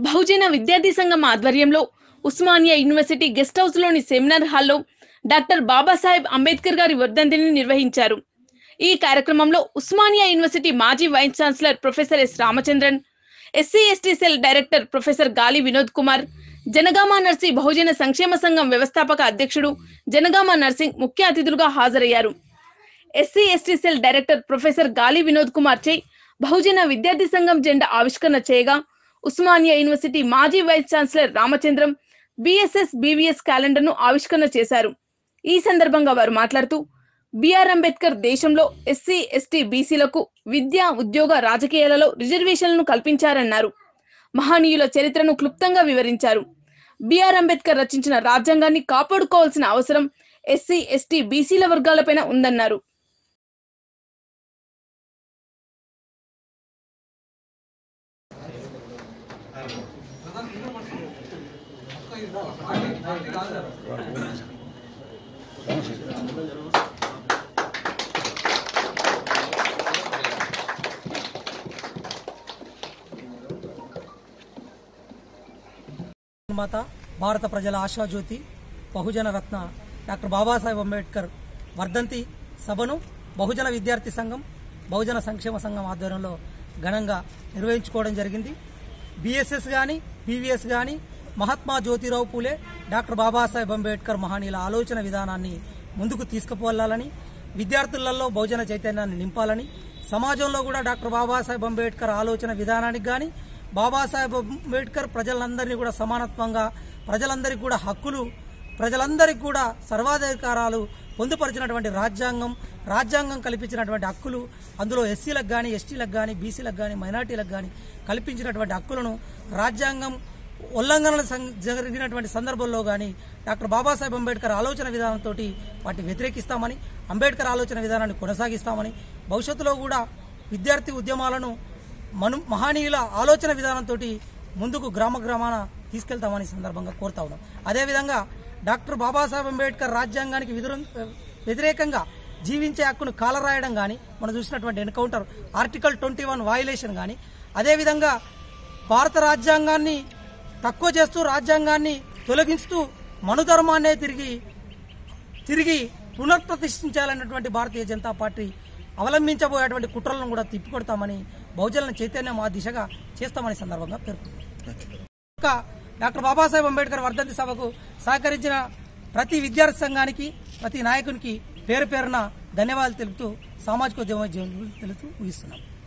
బహుజన విద్యార్థి సంఘం ఆధ్వర్యంలో Osmania university guest house లోని seminar హాల్లో డాక్టర్ బాబాసాహెబ్ అంబేద్కర్ గారి వర్ధంతిని నిర్వహించారు ఈ కార్యక్రమంలో ఉస్మానియా యూనివర్సిటీ మాజీ vice chancellor professor S Ramachandran SC ST cell director professor Gali Vinod Kumar Janagama నర్సి బహుజన సంక్షేమ సంఘం వ్యవస్థాపక అధ్యక్షుడు జనగామ నర్సింగ్ ముఖ్య అతిథులుగా హాజరయ్యారు SC ST cell director professor Gali Vinod Kumar చే బహుజన విద్యార్థి సంఘం జెండా ఆవిష్కరణ చేయగా ఉస్మానియా యూనివర్సిటీ మాజీ vice chancellor Ramachandram BSS BVS calendar ను ఆవిష్కరణ చేశారు ఈ సందర్భంగా వారు మాట్లాడుతూ బిఆర్ అంబేద్కర్ దేశంలో ఎస్సీ ఎస్టీ బీసీలకు విద్య ఉద్యోగ రాజకీయాలలో రిజర్వేషన్లను కల్పించారన్నారు మహనీయుల చరిత్రను క్లుప్తంగా వివరించారు బిఆర్ అంబేద్కర్ రచించిన రాజ్యాంగాన్ని కాపాడుకోవాల్సిన అవసరం ఎస్సీ ఎస్టీ బీసీల వర్గాలపైన ఉందన్నారు మాత భారత ప్రజల ఆశాజ్యోతి బహుజన రత్న డాక్టర్ బాబాసాహెబ్ అంబేద్కర్ వర్ధంతి సభను బహుజన విద్యార్థి సంఘం బహుజన సంక్షేమ సంఘం ఆధ్వర్యంలో ఘనంగా నిర్వహించుకోవడం జరిగింది బీఎస్ఎస్ కానీ పీవీఎస్ కానీ మహాత్మా జ్యోతిరావు పూలే డాక్టర్ బాబాసాహెబ్ అంబేద్కర్ మహనీయుల ఆలోచన విధానాన్ని ముందుకు తీసుకుపోవాలని విద్యార్థులలో బహుజన చైతన్యాన్ని నింపాలని సమాజంలో కూడా డాక్టర్ బాబాసాహెబ్ అంబేద్కర్ ఆలోచన విధానానికి కానీ బాబాసాహెబ్ అంబేద్కర్ ప్రజలందరినీ కూడా సమానత్వంగా ప్రజలందరికీ కూడా హక్కులు ప్రజలందరికీ కూడా సర్వాధికారాలు పొందుపరిచినటువంటి రాజ్యాంగం రాజ్యాంగం కల్పించినటువంటి హక్కులు అందులో ఎస్సీలకు కానీ ఎస్టీలకు కానీ బీసీలకు కానీ మైనార్టీలకు కానీ కల్పించినటువంటి హక్కులను రాజ్యాంగం ఉల్లంఘనలు సం- జరిగినటువంటి సందర్భంలో కానీ డాక్టర్ బాబాసాహెబ్ అంబేద్కర్ ఆలోచన విధానంతో వాటిని వ్యతిరేకిస్తామని అంబేద్కర్ ఆలోచన విధానాన్ని కొనసాగిస్తామని భవిష్యత్తులో కూడా విద్యార్థి ఉద్యమాలను మను మహనీయుల ఆలోచన విధానంతో ముందుకు గ్రామ గ్రామాన తీసుకెళ్తామని ఈ సందర్భంగా కోరుతా ఉన్నాం అదేవిధంగా డాక్టర్ బాబాసాహెబ్ అంబేద్కర్ రాజ్యాంగానికి విదురం- వ్యతిరేకంగా జీవించే హక్కును కాలరాయడం కానీ మనం చూసినటువంటి encounter article twenty one violation కానీ అదేవిధంగా భారత రాజ్యాంగాన్ని తక్కువ చేస్తూ రాజ్యాంగాన్ని తొలగిస్తూ మనుధర్మాన్నే తిరిగి తిరిగి పునఃప్రతిష్ఠించాలన్నటువంటి భారతీయ జనతా పార్టీ అవలంబించబోయేటువంటి కుట్రలను కూడా తిప్పికొడతామని బహుజనుల చైతన్యం ఆ దిశగా చేస్తామని సందర్భంగా పేర్కొన్నారు ఇంకా డాక్టర్ బాబాసాహెబ్ అంబేద్కర్ వర్ధంతి సభకు సహకరించిన ప్రతి విద్యార్థి సంఘానికి ప్రతి నాయకునికి పేరు పేరున ధన్యవాదాలు తెలుపుతూ సామాజిక ఉద్యమ తెలుపుతూ ముగిస్తున్నాం